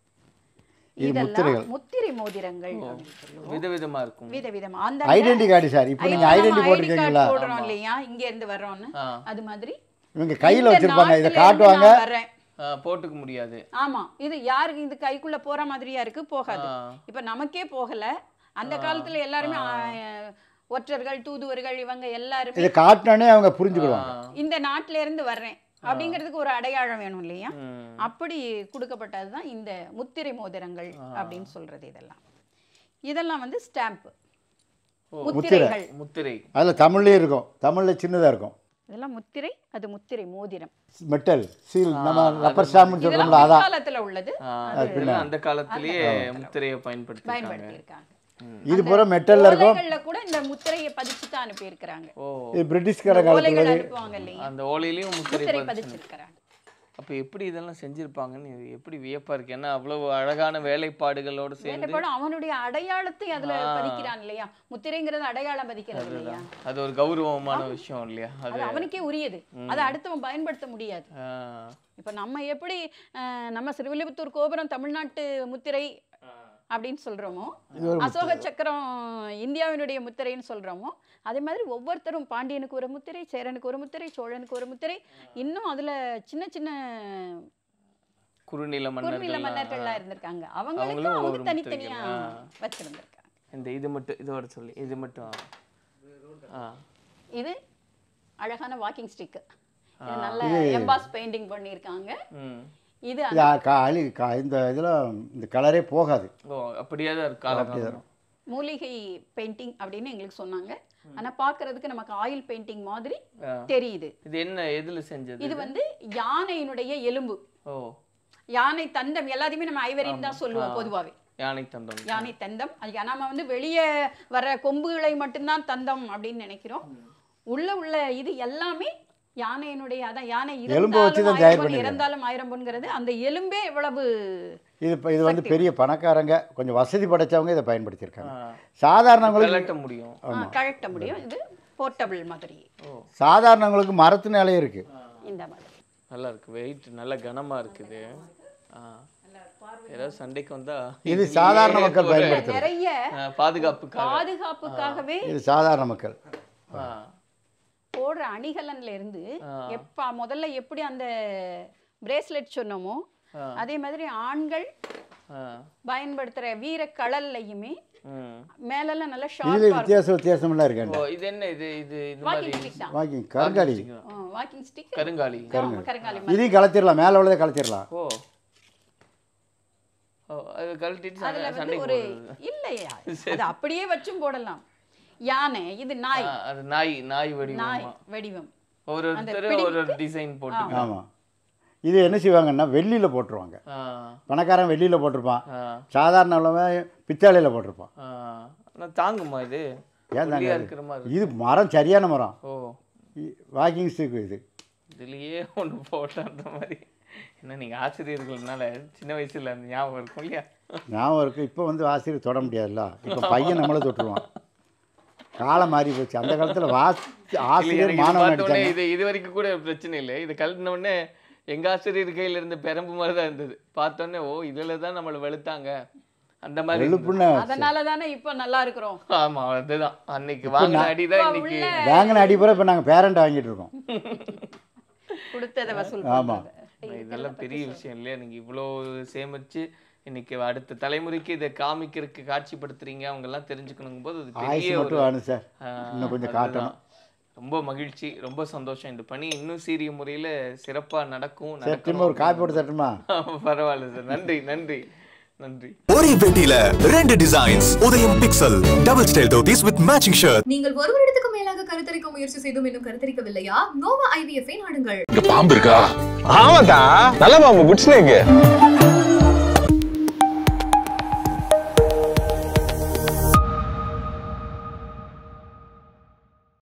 இது இதெல்லாம் முத்திரைகள். முத்திரை மோதிரங்கள் அப்படின்னு சொல்லுவோம் விதவிதமா இருக்கும் விதவிதமா அந்த ஐடென்டி கார்டு சார் இப்போ நீங்கள் ஐடென்டி போட்டிருக்கீங்களா போடுறோம் இல்லையா இங்க இருந்து வர்றோம்னு ஆ. அது மாதிரி இவங்க கையில் இந்த வச்சுருப்பாங்க இதை நாட்டுல இருந்து காட்டுவாங்க நான் வர்றேன். ஆ, போட்டுக்க முடியாது ஆமா இது யாருக்கு இது கைக்குள்ள போற மாதிரியா இருக்கு போகாது ஆ. இப்ப நமக்கே போகல அந்த காலத்துல எல்லாருமே ஆ, ஒற்றர்கள் தூதுவர்கள் இவங்க எல்லாருமே இதை காட்டினோடனே அவங்க புரிஞ்சுக்கிடுவாங்க இந்த நாட்டுல இருந்து வர்றேன் அப்படிங்கிறதுக்கு ஒரு அடையாளம் வேணும் இல்லையா ம். அப்படி கொடுக்கப்பட்டது தான் இந்த முத்திரை மோதிரங்கள் அப்படின்னு சொல்றது இதெல்லாம் இதெல்லாம் வந்து ஸ்டாம்ப் முத்திரைகள் முத்திரை அதில் தமிழ்லேயும் இருக்கும் தமிழில் சின்னதாக இருக்கும் இதெல்லாம் முத்திரை அது முத்திரை மோதிரம் மெட்டல் சீல் நம்ம ரப்பர் ஸ்டாம்ப்னு சொல்கிறோம்ல அதான் காலத்துல உள்ளது ஆ, இதெல்லாம் அந்த காலத்திலேயே முத்திரையை பயன்படுத்திருக்காங்க பயன்படுத்தி இருக்காங்க இது பூரா மெட்டலில் இருக்கும் ஓலைகள்ல கூட இந்த முத்திரையை பதிச்சு தான் அனுப்பி இருக்கிறாங்க ஓ இது பிரிட்டிஷ்கார காலத்தில் ஓலைகள் அனுப்புவாங்க இல்லையா அந்த ஓலையிலயும் முத்திரை முத்திரை பதிச்சு பதிச்சிருக்கிறாங்க அப்ப எப்படி இதெல்லாம் செஞ்சிருப்பாங்கன்னு இது எப்படி வியப்பா இருக்கு ஏன்னா அவ்வளவு அழகான வேலைப்பாடுகளோட சேர்ந்து வேலைப்பாடு அவனுடைய அடையாளத்தை அதுல பதிக்கிறான் இல்லையா முத்திரைங்கிறது அடையாளம் பதிக்கிறது இல்லையா அது ஒரு கௌரவமான விஷயம் இல்லையா அது அது அவனுக்கே உரியது அதை அடுத்தவன் பயன்படுத்த முடியாது ஆ, இப்ப நம்ம எப்படி அஹ், நம்ம சிறுவில்லிபுத்தூர் கோபுரம் தமிழ்நாட்டு முத்திரை அப்படின்னு சொல்றோமோ அசோக சக்கரம் இந்தியாவினுடைய முத்திரைன்னு சொல்றோமோ அதே மாதிரி ஒவ்வொருத்தரும் பாண்டியனுக்கு ஒரு முத்திரை சேரனுக்கு ஒரு முத்திரை சோழனுக்கு ஒரு முத்திரை இன்னும் அதுல சின்ன சின்ன குறுநில குறுநில மன்னர்கள் மன்னர்கள்லாம் இருந்திருக்காங்க அவங்களுக்கு அவங்களும் அவங்க ஒவ்வொரு தனித்தனியா முத்திரைகள். வச்சிருந்திருக்காங்க இந்த இது மட்டும் இதோட சொல்லி இது மட்டும் ஆ இது அழகான வாக்கிங் ஸ்டிக் இது நல்ல எம்பாஸ் பெயிண்டிங் பண்ணியிருக்காங்க ம் இது இது ஆ- கா- அழி கா இந்த இதில் இந்த கலரே போகாது ஓ அப்படியே தான் இருக்கு காலகாலம் மூலிகை பெயிண்டிங் அப்படின்னு எங்களுக்கு சொன்னாங்க ஆனா பார்க்கிறதுக்கு நமக்கு ஆயில் பெயிண்டிங் மாதிரி ஆ. தெரியுது இது என்ன எதுல செஞ்சது இது வந்து யானையினுடைய எலும்பு ஓ யானை தந்தம் எல்லாத்தையுமே நம்ம ஐவரின்னு தான் சொல்லுவோம் பொதுவாகவே யானை தந்தம் யானை தந்தம் அது நம்ம வந்து வெளியே வர கொம்புகளை மட்டும்தான் தந்தம் அப்படின்னு நினைக்கிறோம் உள்ள உள்ள இது எல்லாமே யானையினுடைய அதான் யானை எலும்பை வச்சு இருந்தாலும் தான் தயார் ஆயிரம் பொன், பண்ணிருக்காங்க. இறந்தாலும் ஆயிரம் பொன்ங்கிறது அந்த எலும்பே எவ்வளவு இது இப்போ இது வந்து பெரிய பணக்காரங்க கொஞ்சம் வசதி படைச்சவங்க இதை பயன்படுத்தியிருக்காங்க ஆ. சாதாரணவங்களுக்கு கலட்ட முடியும் ஆ, கழட்ட முடியும் இது போர்ட்டபிள் மாதிரி சாதாரணவங்களுக்கு மரத்து நிலையம் இருக்குது இந்த மாதிரி நல்லா இருக்கு வெயிட் நல்ல கனமா இருக்குது ஆ. ஏதாவது சண்டைக்கு வந்தா இது சாதாரண மக்கள் ஒரு, பயன்படுத்துறது நிறைய ஆ, பாதுகாப்புக்காக பாதுகாப்புக்காகவே இது சாதாரண மக்கள் ஆ. போடுற அணிகலன்ல இருந்து எப்ப முதல்ல எப்படி அந்த பிரேஸ்லெட் சொன்னோமோ அதே மாதிரி ஆண்கள் ஆ. பயன்படுத்துற வீர கடல்லையுமே ம். மேலெல்லாம் நல்லா இதில் ஷார்ப்பா வித்தியாசம் வித்தியாசமெல்லாம் ஓ இருக்கேன் இது என்ன இது இது இது வாக்கிங் மாதிரி ஸ்டிக் தான் வாக்கிங் கருங்காலி வாக்கிங் ஸ்டிக் கருங்காலி கருங்காலி மாதிரி. இதையும் கலத்திடலாம் மேலே உள்ளதை கலத்திடலாம் ஓ ஓ அது கழட்டிட்டு சண்டை- அதுல வந்து சண்டைக்கு ஒரு போடுறது. இல்லையா அது அப்படியே வச்சும் போடலாம் யானை இது நாய் ஆ, அது நாய் நாய் நாய் வடிவமா வடிவம் ஒரு ஒருத்தர் ஒரு ஒரு டிசைன் போட்டு ஆமாம் இது என்ன செய்வாங்கன்னா வெள்ளியில் போட்டுருவாங்க ஆ பணக்காரன் வெள்ளியில் போட்டிருப்பான் ஆ சாதாரண உள்ளவன் பித்தாளையில் போட்டிருப்பான் ஆ ஆனா தாங்குமா இது ஏன் ஒல்லியா தாங்க இருக்கிற மாதிரி இது மரம் சரியான மரம் ஓ வாக்கிங் ஸ்டிக் இது இதுலயே ஒண்ணு போட்டான்ற மாதிரி என்ன நீங்க ஆசிரியர்கள்னால சின்ன வயசுல அந்த ஞாபகம் இருக்கும் இல்லையா ஞாபகம் இருக்குது இப்போ வந்து ஆசிரியர் தொட முடியாதுல்ல இப்போ பையன் நம்மளை தொட்டுருவான் காலம் மாறி போச்சு அந்த காலத்தில் வாசி இல்ல, ஆசிரியர் எனக்கு இது மாணவன் பார்த்த உடனே அடித்தாங்க இது இது வரைக்கும் கூட பிரச்சனை இல்லை இது கழட்டின உடனே எங்க ஆசிரியர் கையில இருந்த பெரம்பு மாதிரி தான் இருந்தது பார்த்தோன்னே ஓ இதுல தான் நம்மளை வெளுத்தாங்க அந்த மாதிரி இருந்தது. வெளுப்புன்னு அதனால தானே இப்ப நல்லா இருக்கிறோம் ஆமா அதுதான் அன்னைக்கு வாங்கின அடிதான் இப்ப இன்னைக்கு உள்ள வேங்கன அடிப்புற இப்போ நாங்கள் பேரண்ட் வாங்கிட்டு இருக்கோம் கொடுத்ததை வசூல் ஆமா. பண்றது. இதெல்லாம் பெரிய விஷயம் இல்லையா நீங்க இவ்வளோ சேமிச்சு இன்னைக்கு அடுத்த தலைமுறைக்கு இதை காமிக்கிறதுக்கு காட்சிப்படுத்துறீங்க அவங்க எல்லாம் தெரிஞ்சுக்கணும் போது அது ஆயுசு பெரிய ஒரு மட்டும் வேணும் சார் ஆ, இன்னும் கொஞ்சம் அதுதான். காட்டணும் ரொம்ப மகிழ்ச்சி ரொம்ப சந்தோஷம் இந்த பணி இன்னும் சீரிய முறையில சிறப்பா நடக்கும் சரி திரும்ப ஒரு காப்பி போட்டு தட்டுமா நடக்கணும். பரவாயில்ல சார் நன்றி நன்றி நன்றி ஒரே பெட்டியில ரெண்டு designs Udhayam pixel double style dhotis with matching shirt நீங்கள் ஒரு வருடத்துக்கு மேலாக கருத்தரிக்க முயற்சி செய்தும் இன்னும் கருத்தரிக்கவில்லையா நோவா ஐவிஎஃப் நாடுங்கள் பாம்பு இருக்கா ஆமாக்கா நல்ல பாம்பு குட் ஸ்னேக்